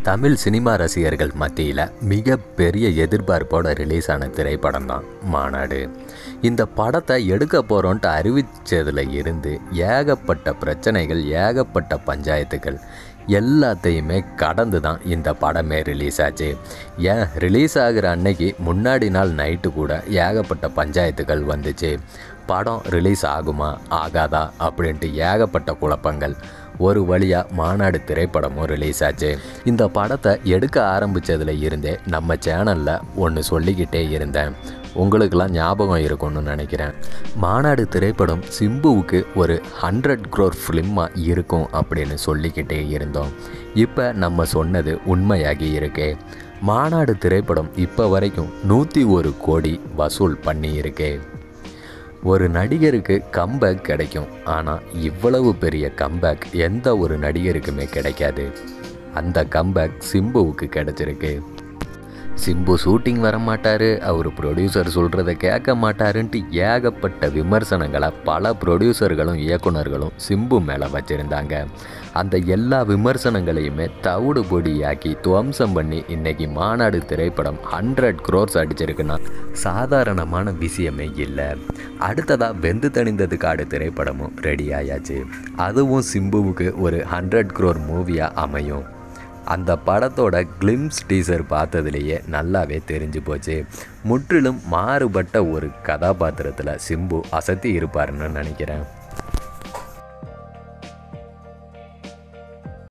Tamil cinema ரசிகர்கள் மத்தியில் மிகப்பெரிய எதிர்பார்ப்போட ரிலீஸ் ஆன திரைப்படம் தான் மாநாடு இந்த படத்தை எடுக்க போகிறோன்ட்டு அறிவித்ததில் இருந்து ஏகப்பட்ட பிரச்சனைகள் ஏகப்பட்ட பஞ்சாயத்துகள் எல்லாத்தையுமே கடந்து தான் இந்த படமே ரிலீஸ் ஆச்சு ஏன் ரிலீஸ் ஆகிற அன்னைக்கு முன்னாடி நாள் நைட்டு கூட ஏகப்பட்ட பஞ்சாயத்துகள் வந்துச்சு படம் ரிலீஸ் ஆகுமா ஆகாதா அப்படின்ட்டு ஏகப்பட்ட குழப்பங்கள் ஒரு வழியாக மாநாடு திரைப்படமும் ரிலீஸ் ஆச்சு இந்த படத்தை எடுக்க ஆரம்பித்ததில் இருந்தே நம்ம சேனலில் ஒன்று சொல்லிக்கிட்டே இருந்தேன் உங்களுக்கெல்லாம் ஞாபகம் இருக்கும்னு நினைக்கிறேன் மாநாடு திரைப்படம் சிம்புவுக்கு ஒரு ஹண்ட்ரட் க்ரோர் ஃபிலிமாக இருக்கும் அப்படின்னு சொல்லிக்கிட்டே இருந்தோம் இப்போ நம்ம சொன்னது உண்மையாகி இருக்கு மாநாடு திரைப்படம் இப்போ வரைக்கும் நூற்றி ஒரு கோடி வசூல் பண்ணியிருக்கு ஒரு நடிகருக்கு கம்பேக் கிடைக்கும் ஆனால் இவ்வளவு பெரிய கம்பேக் எந்த ஒரு நடிகருக்குமே கிடைக்காது அந்த கம்பேக் சிம்புவுக்கு கிடைச்சிருக்கு சிம்பு ஷூட்டிங் வர மாட்டார் அவர் ப்ரொடியூசர் சொல்கிறத கேட்க மாட்டாருன்ட்டு ஏகப்பட்ட விமர்சனங்களை பல ப்ரொடியூசர்களும் இயக்குனர்களும் சிம்பு மேலே வச்சுருந்தாங்க அந்த எல்லா விமர்சனங்களையுமே தவிடு பொடியாக்கி துவம்சம் பண்ணி இன்னைக்கு மாநாடு திரைப்படம் ஹண்ட்ரட் க்ரோர்ஸ் அடிச்சிருக்குன்னா சாதாரணமான விஷயமே இல்லை அடுத்ததாக வெந்து தணிந்தது காடு திரைப்படமும் ரெடி ஆயாச்சு அதுவும் சிம்புவுக்கு ஒரு ஹண்ட்ரட் க்ரோர் மூவியாக அமையும் அந்த படத்தோட கிளிம்ஸ் டீசர் பார்த்ததுலேயே நல்லாவே தெரிஞ்சு போச்சு முற்றிலும் மாறுபட்ட ஒரு கதாபாத்திரத்தில் சிம்பு அசத்தி இருப்பாருன்னு நினைக்கிறேன்